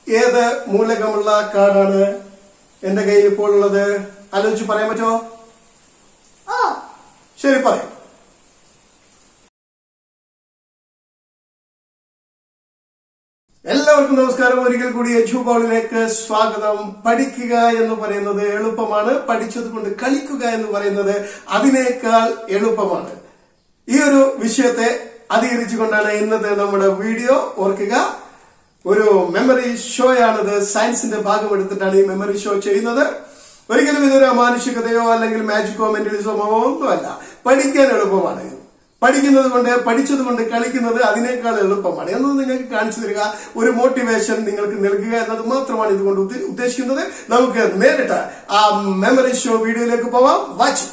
ഏത് മൂലകമുള്ള കാർഡാണ് എന്റെ കയ്യിൽ ഇപ്പോൾ ഉള്ളത് ആലോചിച്ച് പറയാൻ പറ്റുമോ ഓ ശരി പറയാം എല്ലാവർക്കും നമസ്കാരം ഒരിക്കൽ കൂടി എച്ചു ബോളിലേക്ക് സ്വാഗതം പഠിക്കുക എന്ന് പറയുന്നത് എളുപ്പമാണ് പഠിച്ചത് കൊണ്ട് കളിക്കുക എന്ന് പറയുന്നത് അതിനേക്കാൾ എളുപ്പമാണ് ഈ ഒരു വിഷയത്തെ അധികരിച്ചുകൊണ്ടാണ് ഇന്നത്തെ നമ്മുടെ വീഡിയോ ഓർക്കുക ഒരു മെമ്മറി ഷോ ആണിത് സയൻസിന്റെ ഭാഗമെടുത്തിട്ടാണ് ഈ മെമ്മറി ഷോ ചെയ്യുന്നത് ഒരിക്കലും ഇതൊരു അമാനുഷികതയോ അല്ലെങ്കിൽ മാജിക്കോ മെന്റലിസമോ ഒന്നുമല്ല പഠിക്കാൻ എളുപ്പമാണ് പഠിക്കുന്നത് കൊണ്ട് പഠിച്ചത് കൊണ്ട് കളിക്കുന്നത് അതിനേക്കാൾ എളുപ്പമാണ് എന്നത് നിങ്ങൾക്ക് കാണിച്ചു തരിക ഒരു മോട്ടിവേഷൻ നിങ്ങൾക്ക് നൽകുക എന്നത് മാത്രമാണ് ഇതുകൊണ്ട് ഉദ്ദ- ഉദ്ദേശിക്കുന്നത് നമുക്ക് നേരിട്ട് ആ മെമ്മറി ഷോ വീഡിയോയിലേക്ക് പോവാം വാച്ച്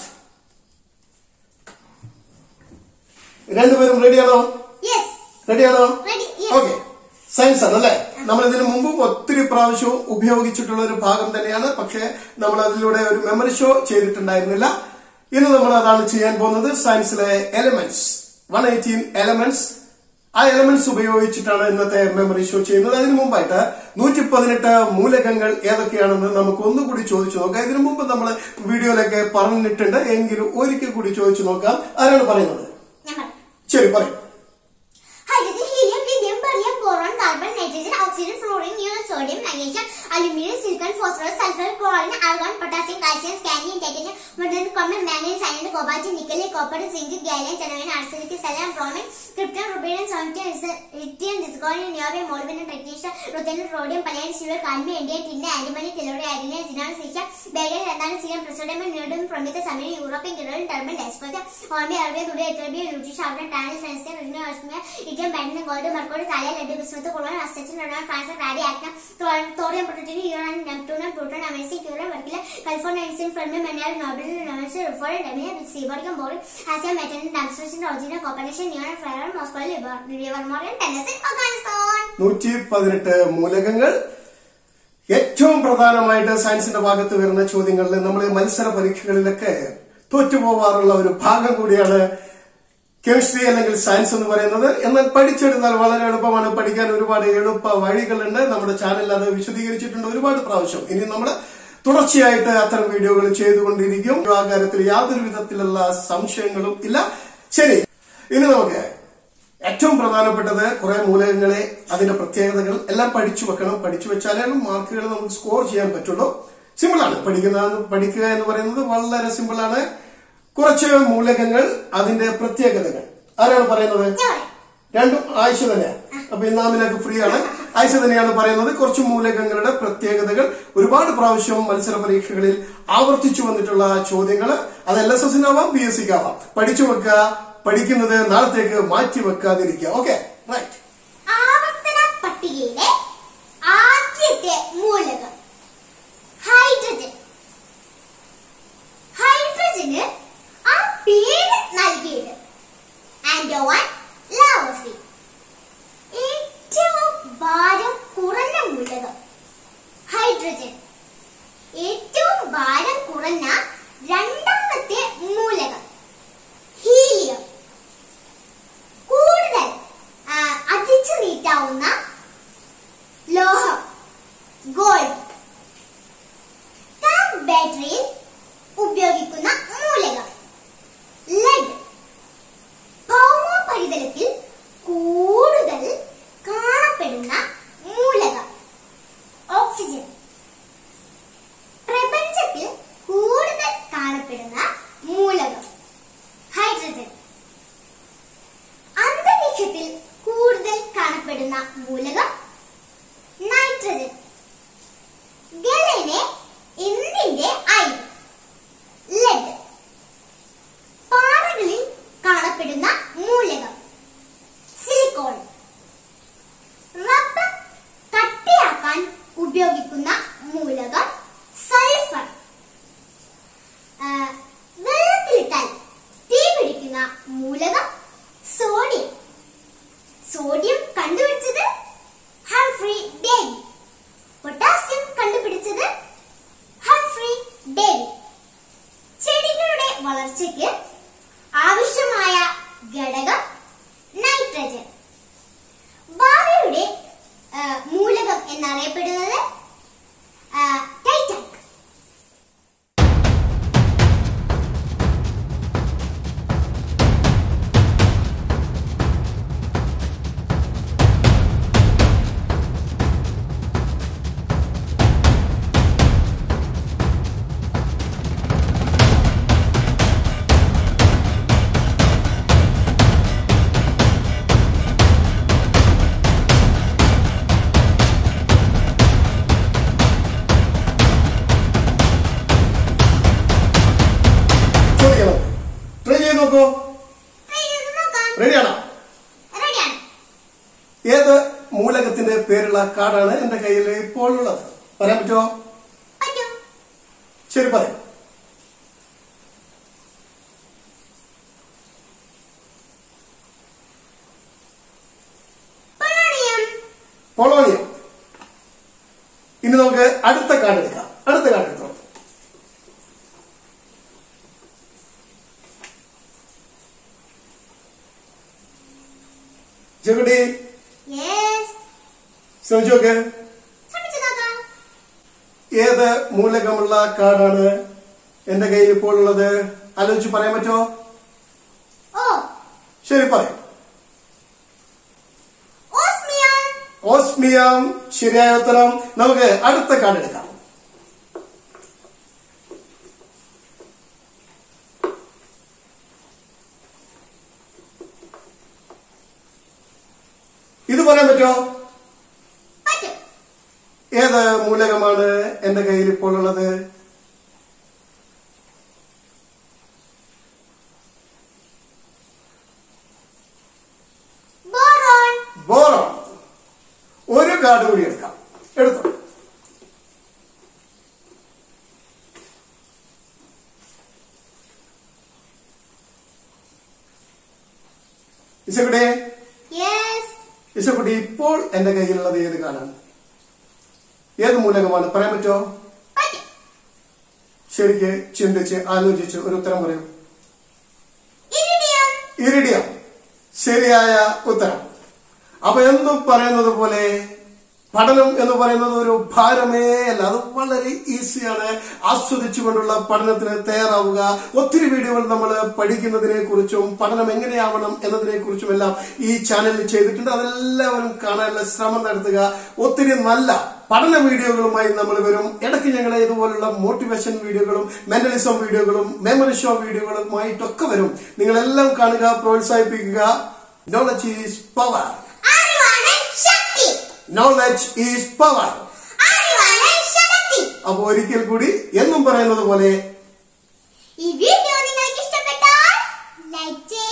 രണ്ടുപേരും റെഡിയാണോ യെസ് റെഡിയാണോ Ready, yes. ഓക്കെ സയൻസ് ആണ് അല്ലെ നമ്മൾ ഇതിനു മുമ്പും ഒത്തിരി പ്രാവശ്യവും ഉപയോഗിച്ചിട്ടുള്ള ഒരു ഭാഗം തന്നെയാണ് പക്ഷേ നമ്മൾ അതിലൂടെ ഒരു മെമ്മറി ഷോ ചെയ്തിട്ടുണ്ടായിരുന്നില്ല ഇന്ന് നമ്മൾ അതാണ് ചെയ്യാൻ പോകുന്നത് സയൻസിലെ എലമെന്റ്സ് വൺ എയ്റ്റീൻ എലമെന്റ്സ് ആ എലമെന്റ്സ് ഉപയോഗിച്ചിട്ടാണ് ഇന്നത്തെ മെമ്മറി ഷോ ചെയ്യുന്നത് അതിനു മുമ്പായിട്ട് നൂറ്റി പതിനെട്ട് മൂലകങ്ങൾ ഏതൊക്കെയാണെന്ന് നമുക്ക് ഒന്നുകൂടി ചോദിച്ചു നോക്കാം ഇതിനു മുമ്പ് നമ്മൾ വീഡിയോയിലൊക്കെ പറഞ്ഞിട്ടുണ്ട് എങ്കിലും ഒരിക്കൽ കൂടി ചോദിച്ചു നോക്കാം ആരാണ് പറയുന്നത് ഞാൻ പറയാം ശരി പറയും hydrogen helium lithium beryllium boron carbon nitrogen oxygen fluorine ന്യൂറോൺ sodium magnesium aluminium silicon phosphorus sulphur chlorine argon potassium calcium scandium titanium മുതൽ കോമൺ manganese iron cobalt nickel copper zinc gallium ജനവൻ arsenic selenium bromine krypton rubidium strontium lithium zirconium niobium molybdenum ടെക്നീഷ്യ ruthenium rhodium palladium silver cadmium indium tin antimony tellurium അരിനെ ജിനാൾ സീച്ച ബേഗൻ രണ്ടാണ് cerium പ്രസോഡം നീടും Pramitha സമയം യൂറോപ്യൻ കിറോൻ ടർബൻ ഡെസ്പോറ്റ ഓർമി അറബിയ തുടി എത്രബിയ രുചി ഷാർട്ടൻ ടാനിസ് ഫെൻസ്റ്റൻ റിജ്ഞ ഓസ്മിയ ഇറ്റം ബാൻഡിന് ഗോൾഡ് മർക്കോട് താലിയ ലഡു ബിസ്മത്ത് കുളവൻ അസ്റ്റൻ റൊണാൾ ഫ്രാൻസ് റാഡി ആക്ന തോറിയം പൊട്ടറ്റിന് യൂറോൺ നെപ്റ്റൂൺ പ്ലൂട്ടൺ അമേസി ക്യൂറൻ വർക്കില കലിഫോർണിയ ഇൻസിൻ ഫെർമി മെനാൽ നോബിൾ നോമസ് റിഫോർ ഡെമിയ സീബോഡിക്കം ബോറിൻ ആസിയ മെറ്റൻ ഡാംസ്റ്റേഷൻ റോജിന കോപ്പനേഷൻ ന്യൂറൺ ഫ്ലയർ മോസ്കോ ലിവർമോറിയൻ ടെന്നസി അഫ്ഗാനിസ്ഥാൻ നൂറ്റി പതിനെട്ട് മൂലകങ്ങൾ ഏറ്റവും പ്രധാനമായിട്ട് സയൻസിന്റെ ഭാഗത്ത് വരുന്ന ചോദ്യങ്ങളിൽ നമ്മൾ മത്സര പരീക്ഷകളിലൊക്കെ തോറ്റുപോവാറുള്ള ഒരു ഭാഗം കൂടിയാണ് കെമിസ്ട്രി അല്ലെങ്കിൽ സയൻസ് എന്ന് പറയുന്നത് എന്നാൽ പഠിച്ചെടുത്താൽ വളരെ എളുപ്പമാണ് പഠിക്കാൻ ഒരുപാട് എളുപ്പ വഴികളുണ്ട് നമ്മുടെ ചാനലിൽ അത് വിശദീകരിച്ചിട്ടുണ്ട് ഒരുപാട് പ്രാവശ്യം ഇനി നമ്മൾ തുടർച്ചയായിട്ട് അത്തരം വീഡിയോകൾ ചെയ്തുകൊണ്ടിരിക്കും ആ കാര്യത്തിൽ യാതൊരു വിധത്തിലുള്ള സംശയങ്ങളും ഇല്ല ശരി ഇനി നമുക്ക് ഏറ്റവും പ്രധാനപ്പെട്ടത് കുറെ മൂലകങ്ങളെ അതിന്റെ പ്രത്യേകതകൾ എല്ലാം പഠിച്ചു വെക്കണം പഠിച്ചു വെച്ചാലേ മാർക്കുകൾ നമുക്ക് സ്കോർ ചെയ്യാൻ പറ്റുള്ളൂ സിമ്പിളാണ് പഠിക്കുന്ന പഠിക്കുക എന്ന് പറയുന്നത് വളരെ സിമ്പിളാണ് കുറച്ച് മൂലകങ്ങൾ അതിന്റെ പ്രത്യേകതകൾ ആരാണ് പറയുന്നത് ഞാൻ പറയാം രണ്ടും ആയിഷ തന്നെയാണ് അപ്പൊ ഇന്നാമിനൊക്കെ ഫ്രീ ആണ് ആയിഷ തന്നെയാണ് പറയുന്നത് കുറച്ച് മൂലകങ്ങളുടെ പ്രത്യേകതകൾ ഒരുപാട് പ്രാവശ്യം മത്സര പരീക്ഷകളിൽ ആവർത്തിച്ചു വന്നിട്ടുള്ള ചോദ്യങ്ങൾ അത് എൽ എസ് എസിനാവാം പി എസ് സിക്കാവാം പഠിച്ചു വെക്കുക പഠിക്കുന്നത് നാളത്തേക്ക് മാറ്റി വെക്കാതിരിക്കുക ഓക്കെ റൈറ്റ് ആവർത്തന പട്ടികയിലെ ആദ്യത്തെ മൂലകം ഹൈഡ്രജൻ ഹൈഡ്രജന് ആ പേര് നൽകിയത് ആൻഡോവൻ ലാവസി ഏറ്റവും ഭാരം കുറഞ്ഞ മൂലകം ഹൈഡ്രജൻ ഏറ്റവും ഭാരം കുറഞ്ഞ രണ്ടാമത്തെ മൂലകം ഹീലിയം കൂടുതൽ ആ, അതിച്ചു നീട്ടാവുന്ന ലോഹം ഗോൾഡ് കാർ ബാറ്ററിയിൽ ഉപയോഗിക്കുന്ന മൂലകം ലെഡ് ഭൗമോപരിതലത്തിൽ കൂടുതൽ കാണപ്പെടുന്ന മൂലകം ഓക്സിജൻ പ്രപഞ്ചത്തിൽ കൂടുതൽ കാണപ്പെടുന്ന മൂലകം ഹൈഡ്രജൻ അന്തരീക്ഷത്തിൽ കൂടുതൽ കാണപ്പെടുന്ന മൂലകം നൈട്രജൻ എന്നറിയപ്പെടുന്നത് ആ, ടൈറ്റാനിക് ചോദിക്കണം ട്രൈ ചെയ്ത് നോക്കൂ ട്രൈ ചെയ്ത് നോക്കാം റെഡിയാണോ റെഡിയാണ് ഏത് മൂലകത്തിന്റെ പേരുള്ള കാർഡാണ് എന്റെ കയ്യിൽ ഇപ്പോൾ ഉള്ളത് പറയാൻ പറ്റുമോ പറ്റും ശരി പറയാം പൊളോണിയം പൊളോണിയം ഇനി നമുക്ക് അടുത്ത കാർഡ് എടുക്കാം അടുത്ത കാർഡ് എടുക്കാം ചെക്കുട്ടി യെസ് ശ്രമിച്ചു നോക്ക് ശ്രമിച്ചു നോക്കാം ഏത് മൂലകമുള്ള കാർഡാണ് എന്റെ കയ്യിൽ ഇപ്പോൾ ഉള്ളത് ആലോചിച്ച് പറയാൻ പറ്റുമോ ഓ ശരി പറയാം ഓസ്മിയം ഓസ്മിയം ശരിയായ ഉത്തരം നമുക്ക് അടുത്ത കാർഡ് എടുക്കാം ഇത് പറയാൻ പറ്റുമോ പറ്റും ഏത് മൂലകമാണ് എന്റെ കയ്യിൽ ഇപ്പോൾ ഉള്ളത് ബോറോൺ ബോറോൺ ഒരു കാർഡ് കൂടി എടുക്കാം എടുത്തു ഇസക്കുട്ടി യെസ് ഇസക്കുട്ടി ഇപ്പോൾ എന്റെ കയ്യിലുള്ളത് ഏത് കാർഡാണ് ഏത് മൂലകമാണ് പറയാൻ പറ്റുമോ പറ്റും ശരിക്ക് ചിന്തിച്ച് ആലോചിച്ച് ഒരു ഉത്തരം പറയൂ ഇരിഡിയം ഇരിഡിയം ശരിയായ ഉത്തരം അപ്പൊ എന്തും പറയുന്നത് പോലെ പഠനം എന്ന് പറയുന്നത് ഒരു ഭാരമേ അല്ല അത് വളരെ ഈസിയാണ് ആസ്വദിച്ചുകൊണ്ടുള്ള പഠനത്തിന് തയ്യാറാവുക ഒത്തിരി വീഡിയോകൾ നമ്മൾ പഠിക്കുന്നതിനെ കുറിച്ചും പഠനം എങ്ങനെയാവണം എന്നതിനെ കുറിച്ചും എല്ലാം ഈ ചാനലിൽ ചെയ്തിട്ടുണ്ട് അതെല്ലാവരും കാണാനുള്ള ശ്രമം നടത്തുക ഒത്തിരി നല്ല പഠന വീഡിയോകളുമായി നമ്മൾ വരും ഇടയ്ക്ക് ഞങ്ങൾ ഇതുപോലുള്ള മോട്ടിവേഷൻ വീഡിയോകളും മെന്റലിസം വീഡിയോകളും മെമ്മറി ഷോ വീഡിയോകളുമായിട്ടൊക്കെ വരും നിങ്ങളെല്ലാം കാണുക പ്രോത്സാഹിപ്പിക്കുക നോളജ് ഈസ് പവർ അറിവാണ് ശക്തി നോളജ് ഈസ് പവർ അറിവാണ് ശക്തി അപ്പൊ ഒരിക്കൽ കൂടി എന്നും പറയുന്നത് പോലെ ഈ വീഡിയോ നിങ്ങൾക്ക് ഇഷ്ടപ്പെട്ടാൽ ലൈക്ക് ചെയ്യുക